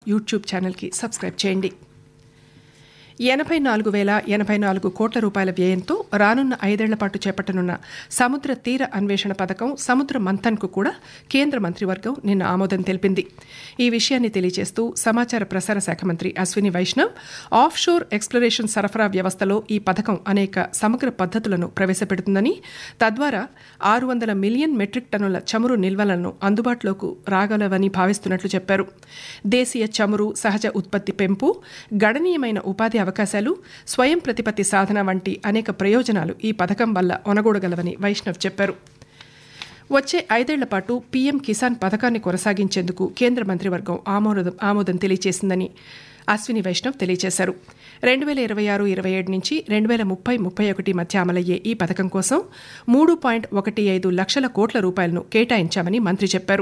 YouTube ఛానల్కి subscribe చేయండి ఎనభై నాలుగు వేల ఎనభై నాలుగు కోట్ల రూపాయల వ్యయంతో రానున్న ఐదేళ్ల పాటు చేపట్టనున్న సముద్ర తీర అన్వేషణ పథకం సముద్ర మంథన్కు కూడా కేంద్ర మంత్రివర్గం నిన్న ఆమోదం తెలిపింది ఈ విషయాన్ని తెలియజేస్తూ సమాచార ప్రసార శాఖ మంత్రి Ashwini Vaishnaw offshore exploration సరఫరా వ్యవస్థలో ఈ పథకం అనేక సమగ్ర పద్ధతులను ప్రవేశపెడుతుందని తద్వారా ఆరు వందల మిలియన్ మెట్రిక్ టన్నుల చమురు నిల్వలను అందుబాటులోకి రాగలవని భావిస్తున్నట్లు చెప్పారు దేశీయ చమురు సహజ ఉత్పత్తి పెంపు గణనీయమైన ఉపాధి అవకాశాలు స్వయం ప్రతిపత్తి సాధన వంటి అనేక ప్రయోజనాలు ఈ పథకం వల్ల ఒనగూడగలవని వైష్ణవ్ చెప్పారు వచ్చే ఐదేళ్ల పాటు పీఎం కిసాన్ పథకాన్ని కొనసాగించేందుకు కేంద్ర మంత్రివర్గం ఆమోదం ఆమోదం తెలియజేసిందని అశ్విని వైష్ణవ్ తెలియజేశారు రెండు వేల ఇరవై ఆరు ఇరవై ఏడు నుంచి రెండు వేల ముప్పై ముప్పై ఒకటి మధ్య అమలయ్యే ఈ పథకం కోసం మూడు పాయింట్ ఒకటి ఐదు లక్షల కోట్ల రూపాయలను కేటాయించామని మంత్రి చెప్పారు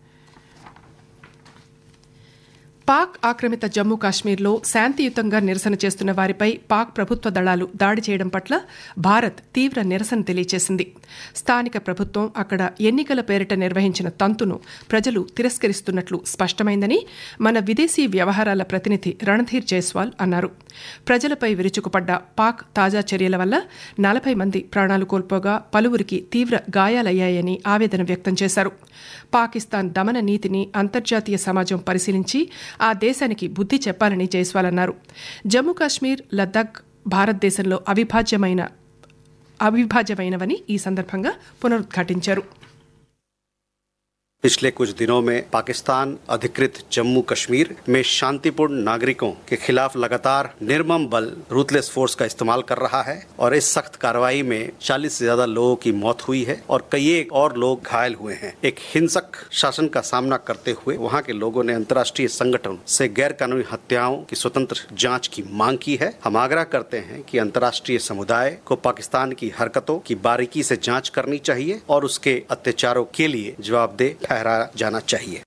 పాక్ ఆక్రమిత జమ్మూ కాశ్మీర్లో శాంతియుతంగా నిరసన చేస్తున్న వారిపై పాక్ ప్రభుత్వ దళాలు దాడి చేయడం పట్ల భారత్ తీవ్ర నిరసన తెలియజేసింది స్థానిక ప్రభుత్వం అక్కడ ఎన్నికల పేరిట నిర్వహించిన తంతును ప్రజలు తిరస్కరిస్తున్నట్లు స్పష్టమైందని మన విదేశీ వ్యవహారాల ప్రతినిధి రణధీర్ జైస్వాల్ అన్నారు ప్రజలపై విరుచుకుపడ్డ పాక్ తాజా చర్యల వల్ల నలభై మంది ప్రాణాలు కోల్పోగా పలువురికి తీవ్ర గాయాలయ్యాయని ఆవేదన వ్యక్తం చేశారు పాకిస్తాన్ దమన నీతిని అంతర్జాతీయ సమాజం పరిశీలించి ఆ దేశానికి బుద్ధి చెప్పాలని జైస్వాల్ అన్నారు జమ్మూ కాశ్మీర్ లద్దాఖ్ భారతదేశంలో అవిభాజ్యమైన అవిభాజ్యమైనవని ఈ సందర్భంగా పునరుద్ఘాటించారు पिछले कुछ दिनों में पाकिस्तान अधिकृत जम्मू कश्मीर में शांतिपूर्ण नागरिकों के खिलाफ लगातार निर्मम बल रूथलेस फोर्स का इस्तेमाल कर रहा है और इस सख्त कार्रवाई में 40 से ज्यादा लोगों की मौत हुई है और कई एक और लोग घायल हुए हैं एक हिंसक शासन का सामना करते हुए वहां के लोगों ने अंतर्राष्ट्रीय संगठन से गैर कानूनी हत्याओं की स्वतंत्र जांच की मांग की है हम आग्रह करते हैं कि अंतर्राष्ट्रीय समुदाय को पाकिस्तान की हरकतों की बारीकी से जांच करनी चाहिए और उसके अत्याचारों के लिए जवाबदेह ठहराया जाना चाहिए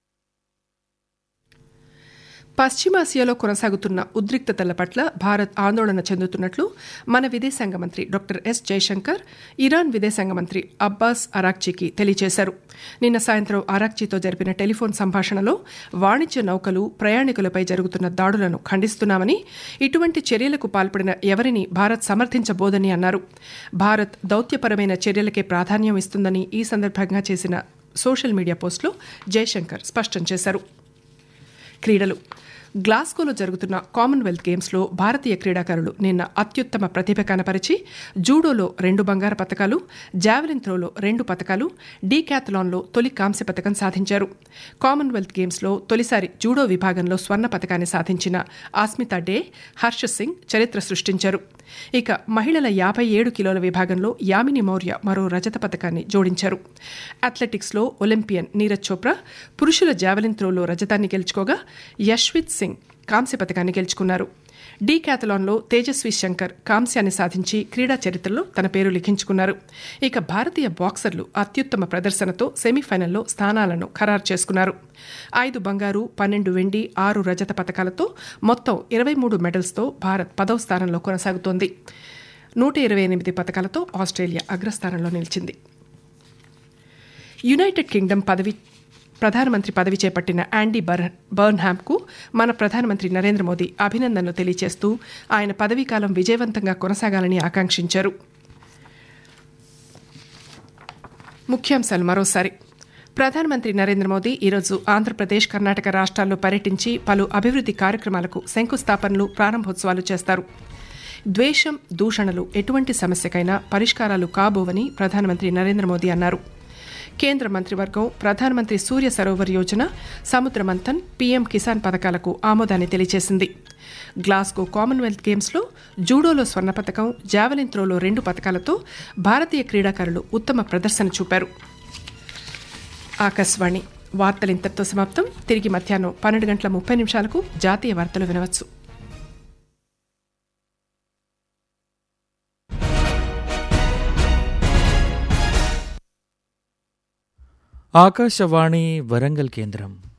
పశ్చిమాసియాలో కొనసాగుతున్న ఉద్రిక్తతల పట్ల భారత్ ఆందోళన చెందుతున్నట్లు మన విదేశాంగ మంత్రి డాక్టర్ ఎస్ జయశంకర్ ఇరాన్ విదేశాంగ మంత్రి అబ్బాస్ అరాక్చీకి తెలియజేశారు నిన్న సాయంత్రం అరాక్చీతో జరిపిన టెలిఫోన్ సంభాషణలో వాణిజ్య నౌకలు ప్రయాణికులపై జరుగుతున్న దాడులను ఖండిస్తున్నామని ఇటువంటి చర్యలకు పాల్పడిన ఎవరిని భారత్ సమర్థించబోదని అన్నారు భారత్ దౌత్యపరమైన చర్యలకే ప్రాధాన్యం ఇస్తుందని ఈ సందర్భంగా చేసిన సోషల్ మీడియా పోస్టులో జయశంకర్ స్పష్టం చేశారు క్రీడలు గ్లాస్గోలో జరుగుతున్న కామన్వెల్త్ గేమ్స్లో భారతీయ క్రీడాకారులు నిన్న అత్యుత్తమ ప్రతిభ కనపరిచి జూడోలో రెండు బంగారు పతకాలు జావెలిన్ త్రోలో రెండు పతకాలు డీక్యాథలాన్లో తొలి కాంస్య పతకం సాధించారు కామన్వెల్త్ గేమ్స్లో తొలిసారి జూడో విభాగంలో స్వర్ణ పతకాన్ని సాధించిన ఆస్మితా డే హర్ష సింగ్ చరిత్ర సృష్టించారు ఇక మహిళల యాభై ఏడు కిలోల విభాగంలో యామిని మౌర్య మరో రజత పతకాన్ని జోడించారు అథ్లెటిక్స్లో ఒలింపియన్ నీరజ్ చోప్రా పురుషుల జావెలిన్ త్రోలో రజతాన్ని గెలుచుకోగా యశ్విత్ సింగ్ కాంస్య పతకాన్ని గెలుచుకున్నారు డీ క్యాథలాన్లో తేజస్వి శంకర్ కాంస్యాన్ని సాధించి క్రీడా చరిత్రలో తన పేరు లిఖించుకున్నారు ఇక భారతీయ బాక్సర్లు అత్యుత్తమ ప్రదర్శనతో సెమీఫైనల్లో స్థానాలను ఖరారు చేసుకున్నారు ఐదు బంగారు పన్నెండు వెండి ఆరు రజత పతకాలతో మొత్తం ఇరవై మూడు మెడల్స్తో భారత్ పదవ స్థానంలో కొనసాగుతోంది నూట ఇరవై ఎనిమిది పతకాలతో ఆస్ట్రేలియా అగ్రస్థానంలో నిలిచింది యునైటెడ్ కింగ్డమ్ పదవి ప్రధానమంత్రి పదవి చేపట్టిన యాండీ బర్ బర్న్హామ్కు మన ప్రధానమంత్రి నరేంద్ర మోదీ అభినందనలు తెలియజేస్తూ ఆయన పదవీకాలం విజయవంతంగా కొనసాగాలని ఆకాంక్షించారు ముఖ్యాంశాలు మరోసారి ప్రధానమంత్రి నరేంద్ర మోదీ ఈరోజు ఆంధ్రప్రదేశ్ కర్ణాటక రాష్ట్రాల్లో పర్యటించి పలు అభివృద్ది కార్యక్రమాలకు శంకుస్థాపనలు ప్రారంభోత్సవాలు చేస్తారు ద్వేషం దూషణలు ఎటువంటి సమస్యకైనా పరిష్కారాలు కాబోవని ప్రధానమంత్రి నరేంద్ర మోదీ అన్నారు కేంద్ర మంత్రివర్గం ప్రధానమంత్రి సూర్య సరోవర్ యోజన సముద్ర మంథన్ పీఎం కిసాన్ పథకాలకు ఆమోదాన్ని తెలియజేసింది గ్లాస్గో కామన్వెల్త్ గేమ్స్లో జూడోలో స్వర్ణ పథకం జావెలిన్ త్రోలో రెండు పథకాలతో భారతీయ క్రీడాకారులు ఉత్తమ ప్రదర్శన చూపారు ఆకాశవాణి వార్తలు ఇంతటితో సమాప్తం తిరిగి మధ్యాహ్నం పన్నెండు గంటల ముప్పై నిమిషాలకు జాతీయ వార్తలు వినవచ్చు ఆకాశవాణి వరంగల్ కేంద్రం